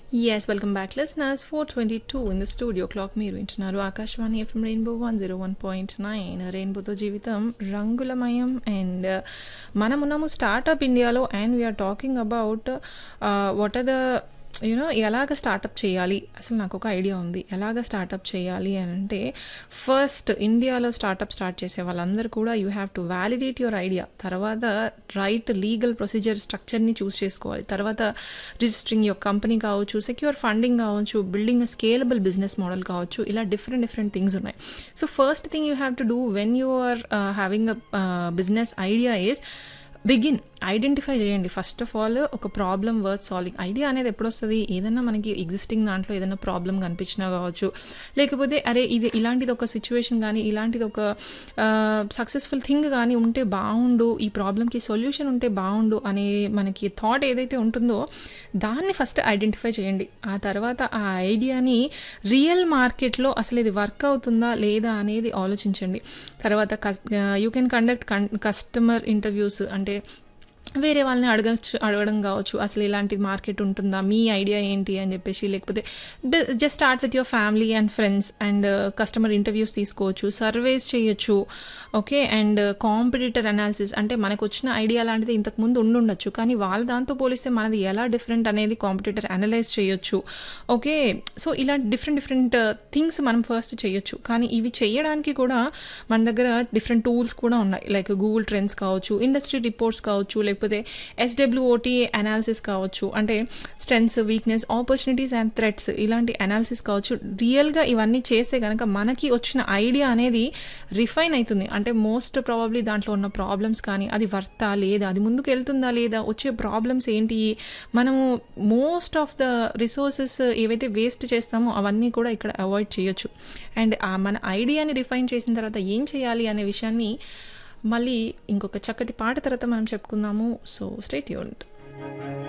Yes, welcome back, listeners. 422 in the studio clock మీరు వింటున్నారు Akashvani FM rainbow one zero one point nine రెయిన్బోతో జీవితం రంగులమయం అండ్ మనమున్నాము స్టార్టప్ ఇండియాలో and we're talking about what are the you know ఎలాగ startup చేయాలి అసలు నాకు ఒక ఐడియా ఉంది ఎలాగ స్టార్టప్ చేయాలి అని అంటే ఫస్ట్ ఇండియాలో స్టార్టప్ స్టార్ట్ చేసే వాళ్ళందరూ కూడా you have to validate your idea తర్వాత రైట్ లీగల్ ప్రొసీజర్ స్ట్రక్చర్ని చూస్ చేసుకోవాలి తర్వాత రిజిస్టరింగ్ యువర్ కంపెనీ కావచ్చు సెక్యూర్ ఫండింగ్ కావచ్చు building a scalable business model కావచ్చు ఇలా డిఫరెంట్ డిఫరెంట్ థింగ్స్ ఉన్నాయి so first thing you have to do when you are having a business idea is begin identify చేయండి first of all ఒక problem worth solving idea అనేది ఎప్పుడు వస్తుంది ఏదైనా మనకి ఎగ్జిస్టింగ్ దాంట్లో ఏదైనా ప్రాబ్లం కనిపించినా కావచ్చు లేకపోతే అరే ఇది ఇలాంటిది ఒక సిచ్యువేషన్ కానీ ఇలాంటిది ఒక సక్సెస్ఫుల్ థింగ్ కానీ ఉంటే బాగుండు ఈ ప్రాబ్లమ్కి సొల్యూషన్ ఉంటే బాగుండు అనే మనకి థాట్ ఏదైతే ఉంటుందో దాన్ని ఫస్ట్ ఐడెంటిఫై చేయండి ఆ తర్వాత ఆ ఐడియాని రియల్ మార్కెట్లో అసలు ఇది వర్క్ అవుతుందా లేదా అనేది ఆలోచించండి తర్వాత you can conduct customer interviews అంటే వేరే వాళ్ళని అడగచ్చు అడగడం కావచ్చు అసలు ఇలాంటి మార్కెట్ ఉంటుందా మీ ఐడియా ఏంటి అని చెప్పేసి లేకపోతే just start with your family and friends and customer interviews తీసుకోవచ్చు సర్వేస్ చేయొచ్చు ఓకే అండ్ కాంపిటేటర్ అనాలిసిస్ అంటే మనకు వచ్చిన ఐడియా లాంటిది ఇంతకు ముందు ఉండుండొచ్చు కానీ వాళ్ళ దాంతో పోలిస్తే మనది ఎలా డిఫరెంట్ అనేది కాంపిటేటర్ అనలైజ్ చేయొచ్చు ఓకే సో ఇలా డిఫరెంట్ డిఫరెంట్ థింగ్స్ మనం ఫస్ట్ చేయొచ్చు కానీ ఇవి చేయడానికి కూడా మన దగ్గర డిఫరెంట్ టూల్స్ కూడా ఉన్నాయి లైక్ గూగుల్ ట్రెండ్స్ కావచ్చు ఇండస్ట్రీ రిపోర్ట్స్ కావచ్చు లేకపోతే ఎస్డబ్ల్యూఓటీ అనాలిసిస్ కావచ్చు అంటే strengths weakness opportunities and threats ఇలాంటి అనాలిసిస్ కావచ్చు రియల్గా ఇవన్నీ చేస్తే కనుక మనకి వచ్చిన ఐడియా అనేది రిఫైన్ అవుతుంది అంటే మోస్ట్ ప్రాబబ్లీ దాంట్లో ఉన్న ప్రాబ్లమ్స్ కానీ అది వర్తా లేదా అది ముందుకు వెళ్తుందా లేదా వచ్చే ప్రాబ్లమ్స్ ఏంటి మనము మోస్ట్ ఆఫ్ ద రిసోర్సెస్ ఏవైతే వేస్ట్ చేస్తామో అవన్నీ కూడా ఇక్కడ అవాయిడ్ చేయొచ్చు అండ్ మన ఐడియాని రిఫైన్ చేసిన తర్వాత ఏం చేయాలి అనే విషయాన్ని మళ్ళీ ఇంకొక చక్కటి పాట తర్వాత మనం చెప్పుకుందాము సో స్టేట్ యూనిట్